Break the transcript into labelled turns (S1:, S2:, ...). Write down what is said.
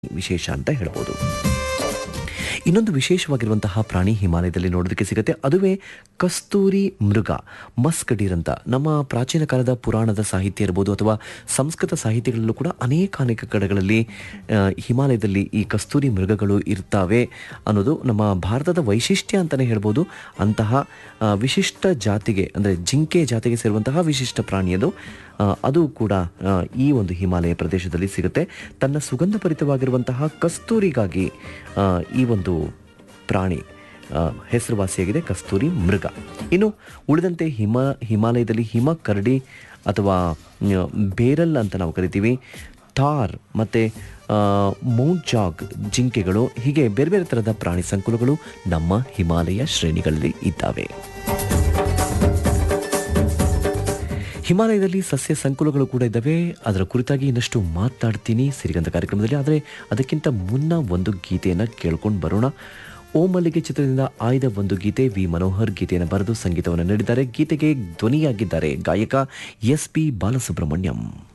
S1: ವಿಶೇಷ ಅಂತ ಹೇಳ್ಬೋದು ಇನ್ನೊಂದು ವಿಶೇಷವಾಗಿರುವಂತಹ ಪ್ರಾಣಿ ಹಿಮಾಲಯದಲ್ಲಿ ನೋಡೋದಕ್ಕೆ ಸಿಗುತ್ತೆ ಅದುವೇ ಕಸ್ತೂರಿ ಮೃಗ ಮಸ್ಕಡೀರ್ ಅಂತ ನಮ್ಮ ಪ್ರಾಚೀನ ಕಾಲದ ಪುರಾಣದ ಸಾಹಿತ್ಯ ಇರ್ಬೋದು ಅಥವಾ ಸಂಸ್ಕೃತ ಸಾಹಿತ್ಯಗಳಲ್ಲೂ ಕೂಡ ಅನೇಕ ಅನೇಕ ಕಡೆಗಳಲ್ಲಿ ಆ, ಹಿಮಾಲಯದಲ್ಲಿ ಈ ಕಸ್ತೂರಿ ಮೃಗಗಳು ಇರ್ತಾವೆ ಅನ್ನೋದು ನಮ್ಮ ಭಾರತದ ವೈಶಿಷ್ಟ್ಯ ಅಂತಲೇ ಹೇಳ್ಬೋದು ಅಂತಹ ಆ, ವಿಶಿಷ್ಟ ಜಾತಿಗೆ ಅಂದರೆ ಜಿಂಕೆ ಜಾತಿಗೆ ಸೇರುವಂತಹ ವಿಶಿಷ್ಟ ಪ್ರಾಣಿ ಅದು ಆ, ಅದು ಕೂಡ ಆ, ಈ ಒಂದು ಹಿಮಾಲಯ ಪ್ರದೇಶದಲ್ಲಿ ಸಿಗುತ್ತೆ ತನ್ನ ಸುಗಂಧಭರಿತವಾಗಿರುವಂತಹ ಕಸ್ತೂರಿಗಾಗಿ ಆ, ಈ ಒಂದು ಪ್ರಾಣಿ ಆ, ಹೆಸರುವಾಸಿಯಾಗಿದೆ ಕಸ್ತೂರಿ ಮೃಗ ಇನ್ನು ಉಳಿದಂತೆ ಹಿಮ ಹಿಮಾಲಯದಲ್ಲಿ ಹಿಮ ಕರಡಿ ಅಥವಾ ಮ್, ಬೇರಲ್ ಅಂತ ನಾವು ಕರಿತೀವಿ ಥಾರ್ ಮತ್ತು ಮೌಂಟ್ ಜಾಗ್ ಜಿಂಕೆಗಳು ಹೀಗೆ ಬೇರೆ ಬೇರೆ ಥರದ ಪ್ರಾಣಿ ಸಂಕುಲಗಳು ನಮ್ಮ ಹಿಮಾಲಯ ಶ್ರೇಣಿಗಳಲ್ಲಿ ಇದ್ದಾವೆ ಹಿಮಾಲಯದಲ್ಲಿ ಸಸ್ಯ ಸಂಕುಲಗಳು ಕೂಡ ಇದ್ದಾವೆ ಅದರ ಕುರಿತಾಗಿ ಇನ್ನಷ್ಟು ಮಾತಾಡ್ತೀನಿ ಸಿರಿಗಂಧ ಕಾರ್ಯಕ್ರಮದಲ್ಲಿ ಆದರೆ ಅದಕ್ಕಿಂತ ಮುನ್ನ ಒಂದು ಗೀತೆಯನ್ನು ಕೇಳ್ಕೊಂಡು ಬರೋಣ ಓ ಮಲ್ಲಿಗೆ ಚಿತ್ರದಿಂದ ಆಯ್ದ ಒಂದು ಗೀತೆ ವಿ ಮನೋಹರ್ ಗೀತೆಯನ್ನು ಬರೆದು ಸಂಗೀತವನ್ನು ನೀಡಿದ್ದಾರೆ ಗೀತೆಗೆ ಧ್ವನಿಯಾಗಿದ್ದಾರೆ ಗಾಯಕ ಎಸ್ ಪಿ ಬಾಲಸುಬ್ರಹ್ಮಣ್ಯಂ